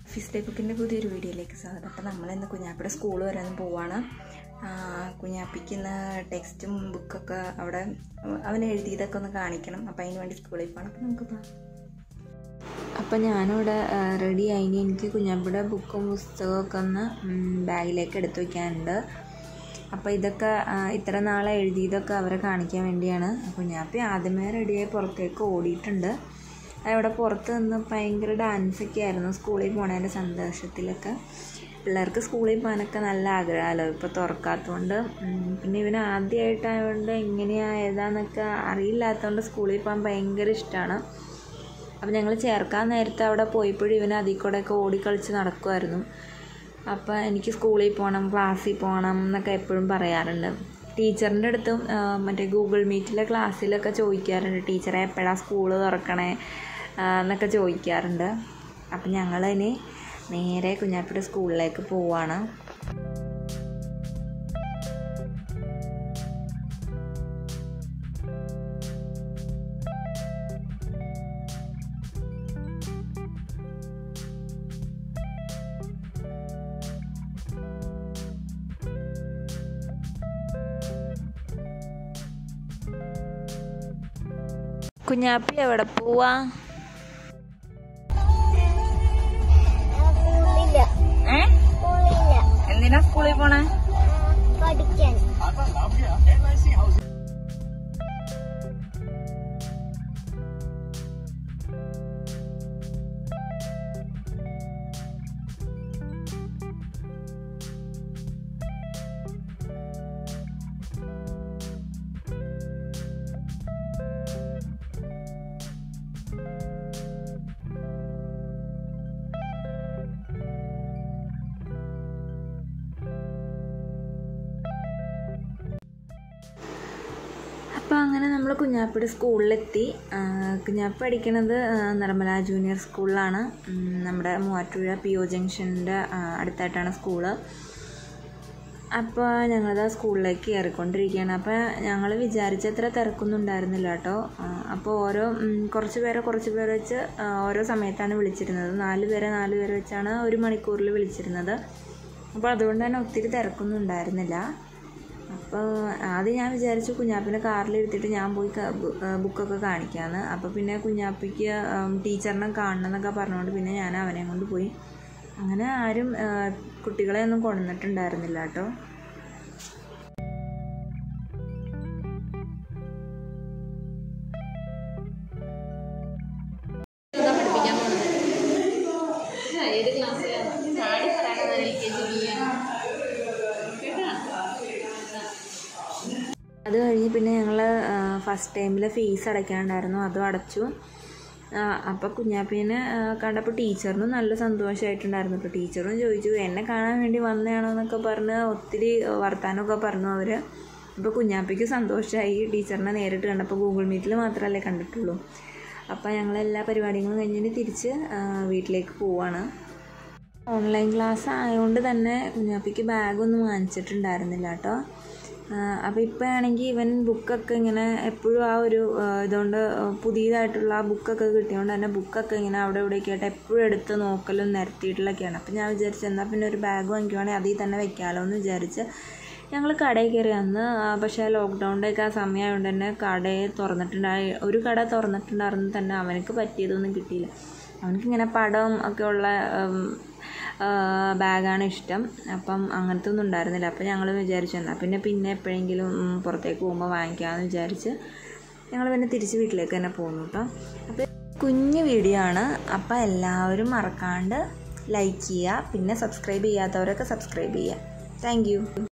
Fizz day ബുക്കിൻ്റെ പുതിയൊരു വീഡിയോയിലേക്ക് സ്വാഗതം അപ്പോൾ നമ്മളിന്ന് കുഞ്ഞാപ്പിയുടെ സ്കൂൾ വരെ ഒന്ന് പോവാണ് ആ, കുഞ്ഞാപ്പിക്ക് ഇന്ന് ടെക്സ്റ്റും ബുക്കൊക്കെ അവിടെ അവൻ എഴുതിയതൊക്കെ ഒന്ന് കാണിക്കണം അപ്പോൾ അതിന് വേണ്ടി സ്കൂളിൽ പോകണം അപ്പോൾ നമുക്ക് പോകാം അപ്പോൾ ഞാനിവിടെ റെഡി ആയി ഇനി എനിക്ക് കുഞ്ഞാപ്പിയുടെ ബുക്കും പുസ്തകമൊക്കെ ഒന്ന് ബാഗിലേക്ക് എടുത്തു വയ്ക്കാനുണ്ട് അപ്പോൾ ഇതൊക്കെ ആ, ഇത്ര നാളെ എഴുതിയതൊക്കെ അവരെ കാണിക്കാൻ വേണ്ടിയാണ് കുഞ്ഞാപ്പി ആദ്യമേ റെഡിയായി പുറത്തേക്ക് ഓടിയിട്ടുണ്ട് അവിടെ പുറത്ത് നിന്ന് ഭയങ്കര ഡാൻസൊക്കെ ആയിരുന്നു സ്കൂളിൽ പോണതിൻ്റെ സന്തോഷത്തിലൊക്കെ പിള്ളേർക്ക് സ്കൂളിൽ പോകാനൊക്കെ നല്ല ആഗ്രഹമല്ലോ ഇപ്പോൾ തുറക്കാത്തതുകൊണ്ട് ഉം, പിന്നെ ഇവന് ആദ്യമായിട്ടായതുകൊണ്ട് എങ്ങനെയാ ഏതാന്നൊക്കെ അറിയില്ലാത്തതുകൊണ്ട് സ്കൂളിൽ പോകാൻ ഭയങ്കര ഇഷ്ടമാണ് അപ്പം ഞങ്ങൾ ചേർക്കാൻ നേരത്തെ അവിടെ പോയപ്പോഴും ഇവന് അതിൽ കൂടെയൊക്കെ ഓടിക്കളിച്ച് നടക്കുമായിരുന്നു അപ്പോൾ എനിക്ക് സ്കൂളിൽ പോകണം ക്ലാസ്സിൽ പോകണം എന്നൊക്കെ എപ്പോഴും പറയാറുണ്ട് ടീച്ചറിൻ്റെ അടുത്തും ആ, മറ്റേ ഗൂഗിൾ മീറ്റിലെ ക്ലാസ്സിലൊക്കെ ചോദിക്കാറുണ്ട് ടീച്ചറെ എപ്പോഴാണ് സ്കൂൾ തുറക്കണേ ആ, എന്നൊക്കെ ചോദിക്കാറുണ്ട് അപ്പം ഞങ്ങളിനി നേരെ കുഞ്ഞാപ്പിയുടെ സ്കൂളിലേക്ക് പോവാണ് കുഞ്ഞാപ്പി എവിടെ പോവാ സ്കൂളില്ല ഏ സ്കൂളില്ല എന്തിനാ സ്കൂളിൽ പോണേ പഠിക്കാൻ അപ്പോൾ അങ്ങനെ നമ്മൾ കുഞ്ഞാപ്പിയുടെ സ്കൂളിലെത്തി ആ, കുഞ്ഞാപ്പി പഠിക്കണത് ആ, നിർമ്മല ജൂനിയർ സ്കൂളിലാണ് ഉം, നമ്മുടെ മൂവാറ്റുപുഴ പി ഒ ജംഗ്ഷൻ്റെ അടുത്തായിട്ടാണ് സ്കൂള് അപ്പോൾ ഞങ്ങളത് സ്കൂളിലേക്ക് കയറിക്കൊണ്ടിരിക്കുകയാണ് അപ്പോൾ ഞങ്ങൾ വിചാരിച്ചത്ര തിരക്കൊന്നും ഉണ്ടായിരുന്നില്ല കേട്ടോ അപ്പോൾ ഓരോ ഉം, കുറച്ച് പേരെ കുറച്ച് പേരെ വെച്ച് ആ, ഓരോ സമയത്താണ് വിളിച്ചിരുന്നത് നാല് പേരെ നാല് പേരെ വെച്ചാണ് ഒരു മണിക്കൂറിൽ വിളിച്ചിരുന്നത് അപ്പോൾ അതുകൊണ്ട് തന്നെ ഒത്തിരി തിരക്കൊന്നും ഉണ്ടായിരുന്നില്ല അപ്പോൾ ആദ്യം ഞാൻ വിചാരിച്ചു കുഞ്ഞാപ്പിനെ കാറിലിരുത്തിയിട്ട് ഞാൻ പോയി ക- ബു- ആ, ബുക്കൊക്കെ കാണിക്കാമെന്ന് അപ്പോൾ പിന്നെ കുഞ്ഞാപ്പിക്ക് ഉം, ടീച്ചറിനെ കാണണം എന്നൊക്കെ പറഞ്ഞുകൊണ്ട് പിന്നെ ഞാൻ അവനെ കൊണ്ട് പോയി അങ്ങനെ ആരും ആ, കുട്ടികളെ ഒന്നും കൊണ്ടുവന്നിട്ടുണ്ടായിരുന്നില്ല കേട്ടോ അത് കഴിഞ്ഞ് പിന്നെ ഞങ്ങൾ ഫസ്റ്റ് ടൈമിൽ ഫീസ് അടയ്ക്കാനുണ്ടായിരുന്നു അതും അടച്ചു അപ്പോൾ കുഞ്ഞാപ്പീനെ ആ, കണ്ടപ്പോൾ ടീച്ചറിനും നല്ല സന്തോഷമായിട്ടുണ്ടായിരുന്നു അപ്പോൾ ടീച്ചറും ചോദിച്ചു എന്നെ കാണാൻ വേണ്ടി വന്നതാണോ എന്നൊക്കെ പറഞ്ഞ് ഒത്തിരി വർത്തമാനമൊക്കെ പറഞ്ഞു അവർ അപ്പോൾ കുഞ്ഞാപ്പിക്ക് സന്തോഷമായി ടീച്ചറിനെ നേരിട്ട് കണ്ടപ്പോൾ ഗൂഗിൾ മീറ്റിൽ മാത്രമല്ലേ കണ്ടിട്ടുള്ളൂ അപ്പോൾ ഞങ്ങൾ എല്ലാ പരിപാടികളും കഴിഞ്ഞിട്ട് തിരിച്ച് ആ, വീട്ടിലേക്ക് പോവാണ് ഓൺലൈൻ ക്ലാസ് ആയതുകൊണ്ട് തന്നെ കുഞ്ഞാപ്പിക്ക് ബാഗൊന്നും വാങ്ങിച്ചിട്ടുണ്ടായിരുന്നില്ല കേട്ടോ അപ്പോൾ ഇപ്പോൾ ആണെങ്കിൽ ഇവൻ ബുക്കൊക്കെ ഇങ്ങനെ എപ്പോഴും ആ ഒരു ആ, ഇതുകൊണ്ട് പുതിയതായിട്ടുള്ള ആ ബുക്കൊക്കെ കിട്ടിയതുകൊണ്ട് തന്നെ ബുക്കൊക്കെ ഇങ്ങനെ അവിടെ ഇവിടെയൊക്കെ ആയിട്ട് എപ്പോഴും എടുത്ത് നോക്കലും നിരത്തിയിട്ടുള്ളൊക്കെയാണ് അപ്പോൾ ഞാൻ വിചാരിച്ചു എന്നാൽ പിന്നെ ഒരു ബാഗ് വാങ്ങിക്കുവാണെങ്കിൽ അതിൽ തന്നെ വെക്കാമല്ലോ എന്ന് വിചാരിച്ച് ഞങ്ങൾ കടയിൽ കയറി അന്ന് ആ, പക്ഷേ ലോക്ക്ഡൗണിൻ്റെ ഒക്കെ ആ സമയമായതുകൊണ്ട് തന്നെ കടയെ തുറന്നിട്ടുണ്ടായി ഒരു കട തുറന്നിട്ടുണ്ടായിരുന്നു തന്നെ അവനക്ക് പറ്റിയതൊന്നും കിട്ടിയില്ല അവനക്കിങ്ങനെ പടം ഒക്കെ ഉള്ള ഉം, ആ, ബാഗാണ് ഇഷ്ടം അപ്പം അങ്ങനത്തെ ഒന്നും ഉണ്ടായിരുന്നില്ല അപ്പം ഞങ്ങൾ വിചാരിച്ചു എന്നാൽ പിന്നെ പിന്നെ എപ്പോഴെങ്കിലും ഉം, പുറത്തേക്ക് പോകുമ്പോൾ വാങ്ങിക്കാമെന്ന് വിചാരിച്ച് ഞങ്ങൾ പിന്നെ തിരിച്ച് വീട്ടിലേക്ക് തന്നെ പോകുന്നു കേട്ടോ അപ്പോൾ കുഞ്ഞു വീഡിയോ ആണ് അപ്പോൾ എല്ലാവരും മറക്കാണ്ട് ലൈക്ക് ചെയ്യുക പിന്നെ സബ്സ്ക്രൈബ് ചെയ്യാത്തവരൊക്കെ സബ്സ്ക്രൈബ് ചെയ്യുക താങ്ക്